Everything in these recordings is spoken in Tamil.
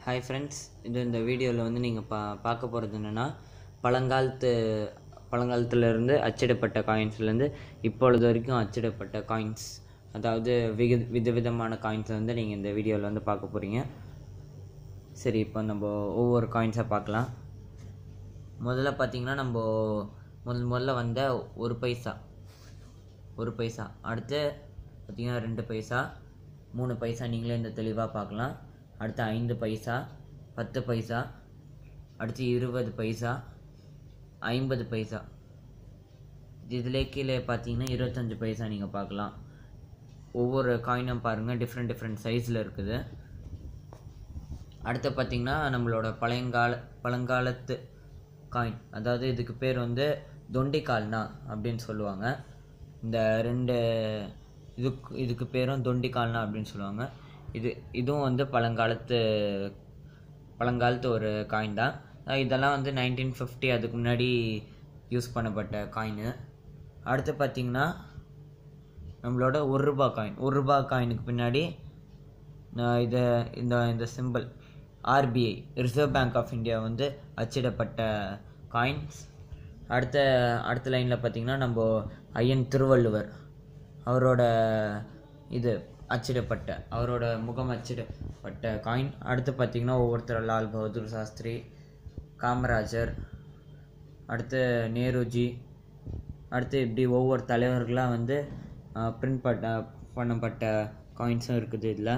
ஹாய் ஃப்ரெண்ட்ஸ் இது இந்த வீடியோவில் வந்து நீங்கள் பா பார்க்க போகிறது என்னென்னா பழங்காலத்து பழங்காலத்துலேருந்து அச்சிடப்பட்ட காயின்ஸ்லேருந்து இப்பொழுது வரைக்கும் அச்சிடப்பட்ட காயின்ஸ் அதாவது விக விதவிதமான காயின்ஸை வந்து நீங்கள் இந்த வீடியோவில் வந்து பார்க்க போகிறீங்க சரி இப்போ நம்ம ஒவ்வொரு காயின்ஸாக பார்க்கலாம் முதல்ல பார்த்தீங்கன்னா நம்ம முதல் முதல்ல வந்த ஒரு பைசா ஒரு பைசா அடுத்து பார்த்தீங்கன்னா ரெண்டு பைசா மூணு பைசா நீங்களே இந்த தெளிவாக பார்க்கலாம் அடுத்து ஐந்து பைசா பத்து பைசா அடுத்து இருபது பைசா ஐம்பது பைசா இதிலே கீழே பார்த்தீங்கன்னா இருபத்தஞ்சு பைசா நீங்கள் பார்க்கலாம் ஒவ்வொரு காயினும் பாருங்கள் டிஃப்ரெண்ட் டிஃப்ரெண்ட் சைஸில் இருக்குது அடுத்து பார்த்தீங்கன்னா நம்மளோட பழையங்கால பழங்காலத்து காயின் அதாவது இதுக்கு பேர் வந்து தொண்டிக்கால்னா அப்படின்னு சொல்லுவாங்க இந்த ரெண்டு இதுக்கு இதுக்கு பேரும் தொண்டிக்கால்னா அப்படின்னு சொல்லுவாங்க இது இதுவும் வந்து பழங்காலத்து பழங்காலத்து ஒரு காயின் தான் அஹ் இதெல்லாம் வந்து நைன்டீன் ஃபிஃப்டி அதுக்கு முன்னாடி யூஸ் பண்ணப்பட்ட காயினு அடுத்து பார்த்திங்கன்னா நம்மளோட ஒரு ரூபா காயின் ஒரு ரூபா காயினுக்கு பின்னாடி நான் இதை இந்த இந்த simple RBI reserve bank of India வந்து அச்சிடப்பட்ட காயின்ஸ் அடுத்த அடுத்த லைனில் பார்த்தீங்கன்னா நம்ம ஐயன் திருவள்ளுவர் அவரோட இது அச்சிடப்பட்ட அவரோட முகம் அச்சிடப்பட்ட காயின் அடுத்து பார்த்திங்கன்னா ஒவ்வொருத்தர் லால் பகதூர் சாஸ்திரி காமராஜர் அடுத்து நேருஜி அடுத்து இப்படி ஒவ்வொரு தலைவர்களாக வந்து பிரிண்ட் பண்ண பண்ணப்பட்ட காயின்ஸும் இருக்குது இதில்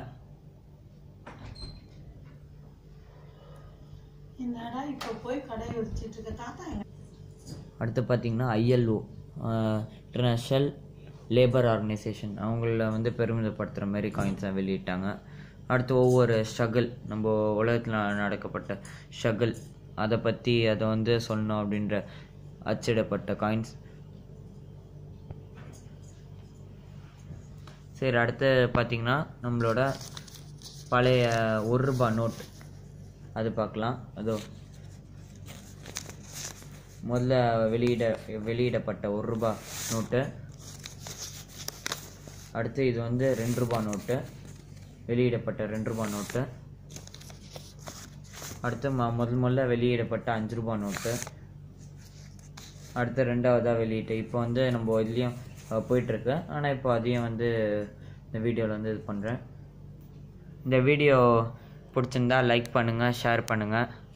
என்னடா இப்போ போய் கடை உடிச்சிட்டு இருக்க தாத்தா எங்க அடுத்து பார்த்திங்கன்னா ஐஎல்ஓ இன்டர்நேஷ்னல் லேபர் ஆர்கனைசேஷன் அவங்கள வந்து பெருமிதப்படுத்துகிற மாதிரி காயின்ஸை வெளியிட்டாங்க அடுத்து ஒவ்வொரு ஸ்ட்ரகிள் நம்ம உலகத்தில் நடக்கப்பட்ட ஸ்ட்ரகிள் அதை பற்றி அதை வந்து சொல்லணும் அப்படின்ற அச்சிடப்பட்ட காயின்ஸ் சரி அடுத்து பார்த்திங்கன்னா நம்மளோட பழைய ஒரு ரூபா நோட் அது பார்க்கலாம் அதோ முதல்ல வெளியிட வெளியிடப்பட்ட ஒரு ரூபா நோட்டு அடுத்து இது வந்து ரெண்டு ரூபா நோட்டு வெளியிடப்பட்ட ரெண்டு ரூபா நோட்டு அடுத்து ம முதல் முதல்ல வெளியிடப்பட்ட அஞ்சு ரூபா நோட்டு அடுத்து ரெண்டாவதாக வெளியிட்டு இப்போ வந்து நம்ம இதுலேயும் போயிட்டுருக்கு ஆனால் இப்போ அதையும் வந்து இந்த வீடியோவில் வந்து இது பண்ணுறேன் இந்த வீடியோ பிடிச்சிருந்தா லைக் பண்ணுங்கள் ஷேர் பண்ணுங்கள்